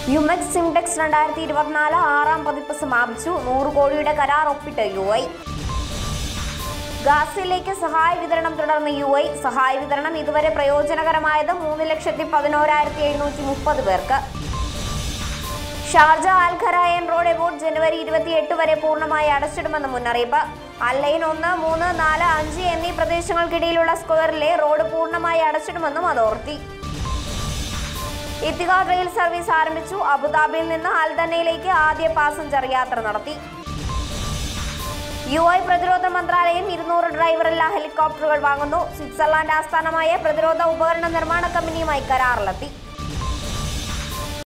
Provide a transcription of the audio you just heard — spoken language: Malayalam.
യുമെക്സ് സിംടെക്സ് രണ്ടായിരത്തി ഇരുപത്തിനാല് ആറാം പതിപ്പ് സമാപിച്ചു നൂറ് കോടിയുടെ കരാർ ഒപ്പിട്ട് യു ഐ ഗാസയിലേക്ക് സഹായ വിതരണം തുടർന്ന് യു ഐ സഹായ വിതരണം ഇതുവരെ പ്രയോജനകരമായത് മൂന്ന് ലക്ഷത്തി പതിനോരായിരത്തി എഴുന്നൂറ്റി മുപ്പത് പേർക്ക് ഷാർജ അൽ ഖറായൻ റോഡ് എബോട്ട് ജനുവരി ഇരുപത്തിയെട്ട് വരെ പൂർണ്ണമായി അടച്ചിടുമെന്ന് മുന്നറിയിപ്പ് അല്ലൈൻ ഒന്ന് മൂന്ന് നാല് അഞ്ച് എന്നീ പ്രദേശങ്ങൾക്കിടയിലുള്ള സ്ക്വയറിലെ റോഡ് പൂർണ്ണമായി അടച്ചിടുമെന്നും അതോറിറ്റി ഇത്തിഹാദ് റെയിൽ സർവീസ് ആരംഭിച്ചു അബുദാബിയിൽ നിന്ന് അൽദനയിലേക്ക് ആദ്യ പാസഞ്ചർ യാത്ര നടത്തി യു ഐ പ്രതിരോധ മന്ത്രാലയം ഇരുന്നൂറ് ഡ്രൈവറില്ല ഹെലികോപ്റ്ററുകൾ വാങ്ങുന്നു സ്വിറ്റ്സർലാൻഡ് ആസ്ഥാനമായ പ്രതിരോധ ഉപകരണ നിർമ്മാണ കമ്പനിയുമായി കരാറിലെത്തി